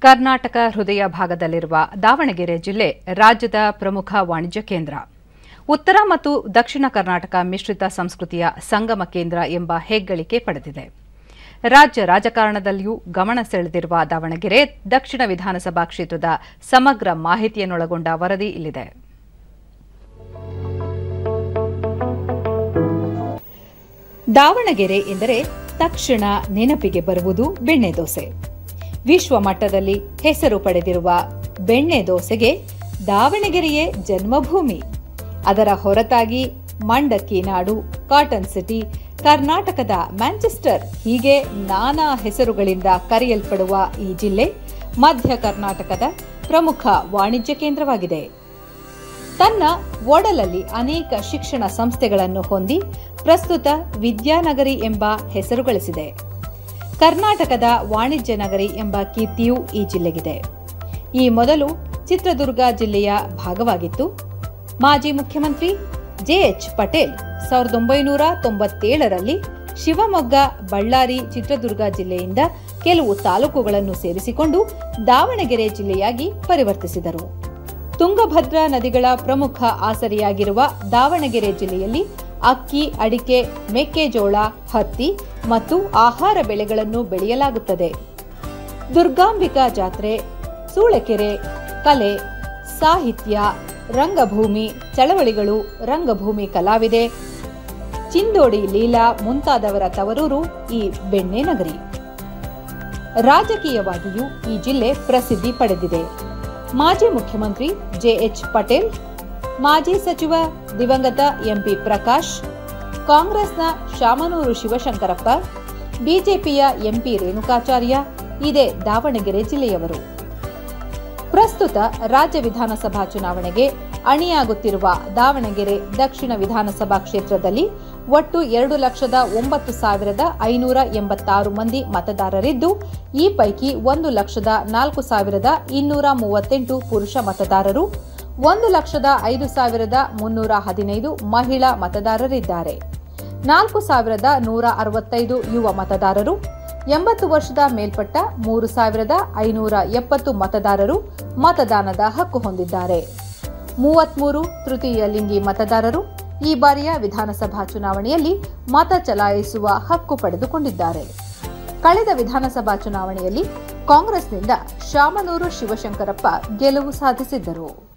ಕರ್ನಾಟಕ ಹೃದಯ ಭಾಗದಲ್ಲಿರುವ ದಾವಣಗೆರೆ ಜಿಲ್ಲೆ ರಾಜ್ಯದ ಪ್ರಮುಖ ವಾಣಿಜ್ಯ ಕೇಂದ್ರ ಉತ್ತರ ಮತ್ತು ದಕ್ಷಿಣ ಕರ್ನಾಟಕ ಮಿಶ್ರಿತ ಸಂಸ್ಕೃತಿಯ ಸಂಗಮ ಕೇಂದ್ರ ಎಂಬ ಹೆಗ್ಗಳಿಕೆ ಪಡೆದಿದೆ ರಾಜ್ಯ ರಾಜಕಾರಣದಲ್ಲಿಯೂ ಗಮನ ಸೆಳೆದಿರುವ ದಾವಣಗೆರೆ ದಕ್ಷಿಣ ವಿಧಾನಸಭಾ ಕ್ಷೇತ್ರದ ಸಮಗ್ರ ಮಾಹಿತಿಯನ್ನೊಳಗೊಂಡ ವರದಿ ಇಲ್ಲಿದೆ ದಾವಣಗೆರೆ ಎಂದರೆ ತಕ್ಷಣ ನೆನಪಿಗೆ ಬರುವುದು ಬೆಣ್ಣೆ ದೋಸೆ ವಿಶ್ವ ಮಟ್ಟದಲ್ಲಿ ಹೆಸರು ಪಡೆದಿರುವ ಬೆಣ್ಣೆ ದೋಸೆಗೆ ದಾವಣಗೆರೆಯೇ ಜನ್ಮಭೂಮಿ ಅದರ ಹೊರತಾಗಿ ಮಂಡಕ್ಕಿ ನಾಡು ಕಾಟನ್ ಸಿಟಿ ಕರ್ನಾಟಕದ ಮ್ಯಾಂಚೆಸ್ಟರ್ ಹೀಗೆ ನಾನಾ ಹೆಸರುಗಳಿಂದ ಕರೆಯಲ್ಪಡುವ ಈ ಜಿಲ್ಲೆ ಮಧ್ಯ ಕರ್ನಾಟಕದ ಪ್ರಮುಖ ವಾಣಿಜ್ಯ ಕೇಂದ್ರವಾಗಿದೆ ತನ್ನ ಒಡಲಲ್ಲಿ ಅನೇಕ ಶಿಕ್ಷಣ ಸಂಸ್ಥೆಗಳನ್ನು ಹೊಂದಿ ಪ್ರಸ್ತುತ ವಿದ್ಯಾನಗರಿ ಎಂಬ ಹೆಸರು ಗಳಿಸಿದೆ ಕರ್ನಾಟಕದ ವಾಣಿಜ್ಯ ನಗರಿ ಎಂಬ ಕೀರ್ತಿಯೂ ಈ ಜಿಲ್ಲೆಗಿದೆ ಈ ಮೊದಲು ಚಿತ್ರದುರ್ಗ ಜಿಲ್ಲೆಯ ಭಾಗವಾಗಿತ್ತು ಮಾಜಿ ಮುಖ್ಯಮಂತ್ರಿ ಜೆಎಚ್ ಪಟೇಲ್ ಸಾವಿರದ ಒಂಬೈನೂರ ತೊಂಬತ್ತೇಳರಲ್ಲಿ ಶಿವಮೊಗ್ಗ ಬಳ್ಳಾರಿ ಚಿತ್ರದುರ್ಗ ಜಿಲ್ಲೆಯಿಂದ ಕೆಲವು ತಾಲೂಕುಗಳನ್ನು ಸೇರಿಸಿಕೊಂಡು ದಾವಣಗೆರೆ ಜಿಲ್ಲೆಯಾಗಿ ಪರಿವರ್ತಿಸಿದರು ತುಂಗಭದ್ರಾ ನದಿಗಳ ಪ್ರಮುಖ ಆಸರಿಯಾಗಿರುವ ದಾವಣಗೆರೆ ಜಿಲ್ಲೆಯಲ್ಲಿ ಅಕ್ಕಿ ಅಡಿಕೆ ಮೆಕ್ಕೆಜೋಳ ಹತ್ತಿ ಮತ್ತು ಆಹಾರ ಬೆಳೆಗಳನ್ನು ಬೆಳೆಯಲಾಗುತ್ತದೆ ದುರ್ಗಾಂಬಿಕಾ ಜಾತ್ರೆ ಸೂಳೆಕೆರೆ ಕಲೆ ಸಾಹಿತ್ಯ ರಂಗಭೂಮಿ ಚಳವಳಿಗಳು ರಂಗಭೂಮಿ ಕಲಾವಿದೆ ಚಿಂದೋಡಿ ಲೀಲಾ ಮುಂತಾದವರ ತವರೂರು ಈ ಬೆಣ್ಣೆ ನಗರಿ ರಾಜಕೀಯವಾಗಿಯೂ ಈ ಜಿಲ್ಲೆ ಪ್ರಸಿದ್ಧಿ ಪಡೆದಿದೆ ಮಾಜಿ ಮುಖ್ಯಮಂತ್ರಿ ಜೆಎಚ್ ಪಟೇಲ್ ಮಾಜಿ ಸಚಿವ ದಿವಂಗತ ಎಂಪಿ ಪ್ರಕಾಶ್ ಕಾಂಗ್ರೆಸ್ನ ಶಾಮನೂರು ಶಿವಶಂಕರಪ್ಪ ಬಿಜೆಪಿಯ ಎಂಪಿ ರೇಣುಕಾಚಾರ್ಯ ಇದೇ ದಾವಣಗೆರೆ ಜಿಲ್ಲೆಯವರು ಪ್ರಸ್ತುತ ರಾಜ್ಯ ವಿಧಾನಸಭಾ ಚುನಾವಣೆಗೆ ಅಣಿಯಾಗುತ್ತಿರುವ ದಾವಣಗೆರೆ ದಕ್ಷಿಣ ವಿಧಾನಸಭಾ ಕ್ಷೇತ್ರದಲ್ಲಿ ಒಟ್ಟು ಎರಡು ಲಕ್ಷದ ಒಂಬತ್ತು ಸಾವಿರದ ಐನೂರ ಎಂಬತ್ತಾರು ಮಂದಿ ಮತದಾರರಿದ್ದು ಈ ಪೈಕಿ ಒಂದು ಲಕ್ಷದ ನಾಲ್ಕು ಸಾವಿರದ ಇನ್ನೂರ ಮೂವತ್ತೆಂಟು ಪುರುಷ ಮತದಾರರು ಒಂದು ಲಕ್ಷದ ಐದು ಸಾವಿರದ ಮುನ್ನೂರ ಹದಿನೈದು ಮಹಿಳಾ ಮತದಾರರಿದ್ದಾರೆ ನಾಲ್ಕು ಸಾವಿರದ ನೂರ ಅರವತ್ತೈದು ಯುವ ಮತದಾರರು ಎಂಬತ್ತು ವರ್ಷದ ಮೇಲ್ಪಟ್ಟ ಮೂರು ಸಾವಿರದ ಐನೂರ ಎಪ್ಪತ್ತು ಮತದಾರರು ಮತದಾನದ ಹಕ್ಕು ಹೊಂದಿದ್ದಾರೆ ಮೂವತ್ಮೂರು ತೃತೀಯ ಲಿಂಗಿ ಮತದಾರರು ಈ ಬಾರಿಯ ವಿಧಾನಸಭಾ ಚುನಾವಣೆಯಲ್ಲಿ ಮತ ಚಲಾಯಿಸುವ ಹಕ್ಕು ಪಡೆದುಕೊಂಡಿದ್ದಾರೆ ಕಳೆದ ವಿಧಾನಸಭಾ ಚುನಾವಣೆಯಲ್ಲಿ ಕಾಂಗ್ರೆಸ್ನಿಂದ ಶಾಮನೂರು ಶಿವಶಂಕರಪ್ಪ ಗೆಲುವು ಸಾಧಿಸಿದ್ದರು